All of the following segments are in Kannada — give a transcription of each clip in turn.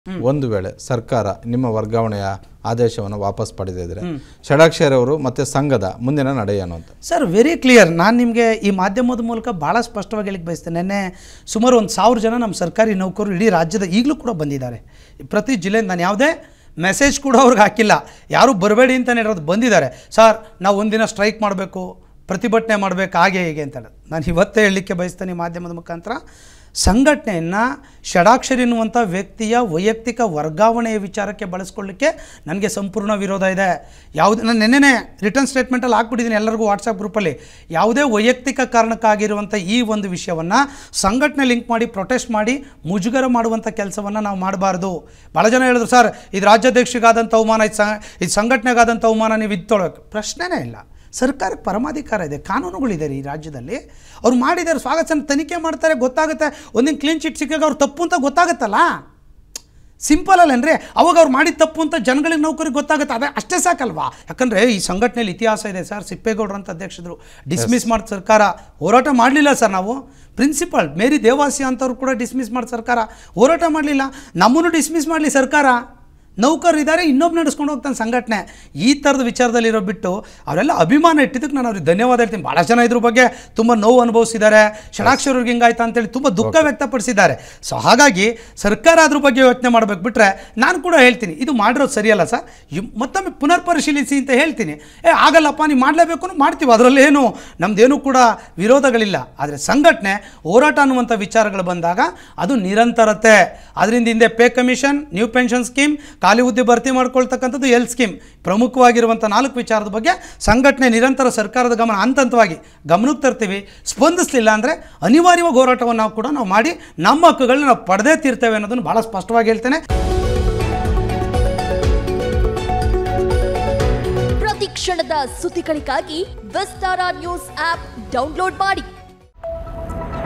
ಒಂದು ವೇಳೆ ಸರ್ಕಾರ ನಿಮ್ಮ ವರ್ಗಾವಣೆಯ ಆದೇಶವನ್ನು ವಾಪಸ್ ಪಡೆದಿದ್ರೆ ಷಡಾಕ್ಷರಿ ಅವರು ಮತ್ತೆ ಸಂಘದ ಮುಂದಿನ ನಡೆ ಏನು ಅಂತ ಸರ್ ವೆರಿ ಕ್ಲಿಯರ್ ನಾನು ನಿಮಗೆ ಈ ಮಾಧ್ಯಮದ ಮೂಲಕ ಭಾಳ ಸ್ಪಷ್ಟವಾಗಿ ಹೇಳಿಕ್ಕೆ ಬಯಸ್ತೇನೆ ನೆನ್ನೆ ಸುಮಾರು ಒಂದು ಸಾವಿರ ಜನ ನಮ್ಮ ಸರ್ಕಾರಿ ನೌಕರರು ಇಡೀ ರಾಜ್ಯದ ಈಗಲೂ ಕೂಡ ಬಂದಿದ್ದಾರೆ ಪ್ರತಿ ಜಿಲ್ಲೆಯಿಂದ ನಾನು ಯಾವುದೇ ಮೆಸೇಜ್ ಕೂಡ ಅವ್ರಿಗೆ ಹಾಕಿಲ್ಲ ಯಾರೂ ಬರಬೇಡಿ ಅಂತ ಹೇಳೋದು ಬಂದಿದ್ದಾರೆ ಸರ್ ನಾವು ಒಂದಿನ ಸ್ಟ್ರೈಕ್ ಮಾಡಬೇಕು ಪ್ರತಿಭಟನೆ ಮಾಡಬೇಕು ಹಾಗೆ ಹೀಗೆ ಅಂತ ಹೇಳೋದು ನಾನು ಇವತ್ತೇ ಹೇಳಲಿಕ್ಕೆ ಬಯಸ್ತೇನೆ ಈ ಮಾಧ್ಯಮದ ಮುಖಾಂತರ ಸಂಘಟನೆಯನ್ನು ಷಡಾಕ್ಷರಿ ಎನ್ನುವಂಥ ವ್ಯಕ್ತಿಯ ವೈಯಕ್ತಿಕ ವರ್ಗಾವಣೆಯ ವಿಚಾರಕ್ಕೆ ಬಳಸ್ಕೊಳ್ಳಿಕ್ಕೆ ನನಗೆ ಸಂಪೂರ್ಣ ವಿರೋಧ ಇದೆ ಯಾವುದೇ ನಾನು ನೆನ್ನೆನೇ ರಿಟರ್ನ್ ಸ್ಟೇಟ್ಮೆಂಟಲ್ಲಿ ಹಾಕ್ಬಿಟ್ಟಿದ್ದೀನಿ ಎಲ್ಲರಿಗೂ ವಾಟ್ಸಪ್ ಗ್ರೂಪಲ್ಲಿ ಯಾವುದೇ ವೈಯಕ್ತಿಕ ಕಾರಣಕ್ಕಾಗಿರುವಂಥ ಈ ಒಂದು ವಿಷಯವನ್ನು ಸಂಘಟನೆ ಲಿಂಕ್ ಮಾಡಿ ಪ್ರೊಟೆಸ್ಟ್ ಮಾಡಿ ಮುಜುಗರ ಮಾಡುವಂಥ ಕೆಲಸವನ್ನು ನಾವು ಮಾಡಬಾರ್ದು ಭಾಳ ಜನ ಹೇಳಿದ್ರು ಸರ್ ಇದು ರಾಜ್ಯಾಧ್ಯಕ್ಷರಿಗಾದಂಥ ಅವಮಾನ ಇದು ಸಂ ಇದು ಸಂಘಟನೆಗಾದಂಥ ಅವಮಾನ ನೀವು ಇದು ತೊಗೊಳಕ್ಕೆ ಪ್ರಶ್ನೆನೇ ಇಲ್ಲ ಸರ್ಕಾರಕ್ಕೆ ಪರಮಾಧಿಕಾರ ಇದೆ ಕಾನೂನುಗಳಿದೆ ರೀ ಈ ರಾಜ್ಯದಲ್ಲಿ ಅವ್ರು ಮಾಡಿದ್ದಾರೆ ಸ್ವಾಗತ ತನಿಖೆ ಮಾಡ್ತಾರೆ ಗೊತ್ತಾಗುತ್ತೆ ಒಂದಿನ ಕ್ಲೀನ್ ಚಿಟ್ ಸಿಕ್ಕಾಗ ಅವ್ರು ತಪ್ಪು ಅಂತ ಗೊತ್ತಾಗುತ್ತಲ್ಲ ಸಿಂಪಲ್ ಅಲ್ಲೇನ್ರಿ ಅವಾಗ ಅವ್ರು ಮಾಡಿದ ತಪ್ಪು ಅಂತ ಜನಗಳಿಗೆ ನೌಕರಿಗೆ ಗೊತ್ತಾಗುತ್ತೆ ಅದೇ ಅಷ್ಟೇ ಸಾಕಲ್ವಾ ಯಾಕಂದರೆ ಈ ಸಂಘಟನೆಯಲ್ಲಿ ಇತಿಹಾಸ ಇದೆ ಸರ್ ಸಿಪ್ಪೇಗೌಡರು ಅಂತ ಅಧ್ಯಕ್ಷರು ಡಿಸ್ಮಿಸ್ ಮಾಡಿದ ಸರ್ಕಾರ ಹೋರಾಟ ಮಾಡಲಿಲ್ಲ ಸರ್ ನಾವು ಪ್ರಿನ್ಸಿಪಲ್ ಮೇರಿ ದೇವಾಸಿ ಅಂತವ್ರು ಕೂಡ ಡಿಸ್ಮಿಸ್ ಮಾಡಿದ ಸರ್ಕಾರ ಹೋರಾಟ ಮಾಡಲಿಲ್ಲ ನಮ್ಮನ್ನು ಡಿಸ್ಮಿಸ್ ಮಾಡಲಿ ಸರ್ಕಾರ ನೌಕರರು ಇದ್ದಾರೆ ಇನ್ನೊಬ್ಬ ನಡೆಸ್ಕೊಂಡು ಹೋಗ್ತಾನೆ ಸಂಘಟನೆ ಈ ಥರದ ವಿಚಾರದಲ್ಲಿರೋ ಬಿಟ್ಟು ಅವರೆಲ್ಲ ಅಭಿಮಾನ ಇಟ್ಟಿದ್ದಕ್ಕೆ ನಾನು ಅವ್ರಿಗೆ ಧನ್ಯವಾದ ಹೇಳ್ತೀನಿ ಭಾಳ ಜನ ಇದ್ರ ಬಗ್ಗೆ ತುಂಬ ನೋವು ಅನುಭವಿಸಿದ್ದಾರೆ ಷಡಾಕ್ಷರಿಗೆ ಹಿಂಗಾಯ್ತಾ ಅಂತೇಳಿ ತುಂಬ ದುಃಖ ವ್ಯಕ್ತಪಡಿಸಿದ್ದಾರೆ ಸೊ ಹಾಗಾಗಿ ಸರ್ಕಾರ ಅದ್ರ ಬಗ್ಗೆ ಯೋಚನೆ ಮಾಡಬೇಕು ಬಿಟ್ಟರೆ ನಾನು ಕೂಡ ಹೇಳ್ತೀನಿ ಇದು ಮಾಡಿರೋದು ಸರಿಯಲ್ಲ ಸರ್ ಇವ್- ಮತ್ತೊಮ್ಮೆ ಪುನರ್ ಪರಿಶೀಲಿಸಿ ಅಂತ ಹೇಳ್ತೀನಿ ಏ ಆಗಲ್ಲಪ್ಪ ನೀವು ಮಾಡಲೇಬೇಕು ಅಂದ್ರೆ ಮಾಡ್ತೀವಿ ಅದರಲ್ಲೇನು ನಮ್ಮದೇನು ಕೂಡ ವಿರೋಧಗಳಿಲ್ಲ ಆದರೆ ಸಂಘಟನೆ ಹೋರಾಟ ಅನ್ನುವಂಥ ವಿಚಾರಗಳು ಬಂದಾಗ ಅದು ನಿರಂತರತೆ ಅದರಿಂದ ಹಿಂದೆ pay commission new pension scheme ಖಾಲಿ ಹುದ್ದೆ ಭರ್ತಿ ಮಾಡ್ಕೊಳ್ತಕ್ಕಂಥದ್ದು ಎಲ್ ಸ್ಕೀಮ್ ಪ್ರಮುಖವಾಗಿರುವಂಥ ನಾಲ್ಕು ವಿಚಾರದ ಬಗ್ಗೆ ಸಂಘಟನೆ ನಿರಂತರ ಸರ್ಕಾರದ ಗಮನ ಹಂತ ಹಂತವಾಗಿ ಗಮನಕ್ಕೆ ತರ್ತೀವಿ ಸ್ಪಂದಿಸಲಿಲ್ಲ ಅಂದರೆ ಅನಿವಾರ್ಯವಾಗಿ ಹೋರಾಟವನ್ನು ನಾವು ಕೂಡ ನಾವು ಮಾಡಿ ನಮ್ಮ ಹಕ್ಕುಗಳನ್ನ ನಾವು ಪಡೆದೇ ತೀರ್ತೇವೆ ಅನ್ನೋದನ್ನು ಭಾಳ ಸ್ಪಷ್ಟವಾಗಿ ಹೇಳ್ತೇನೆ ಪ್ರತಿ ಕ್ಷಣದ ಸುದ್ದಿಗಳಿಗಾಗಿ ವಿಸ್ತಾರ ನ್ಯೂಸ್ ಆಪ್ ಡೌನ್ಲೋಡ್ ಮಾಡಿ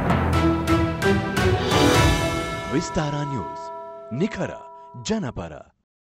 ವಿಸ್ತಾರ ನ್ಯೂಸ್ ನಿಖರ ಜನಪರ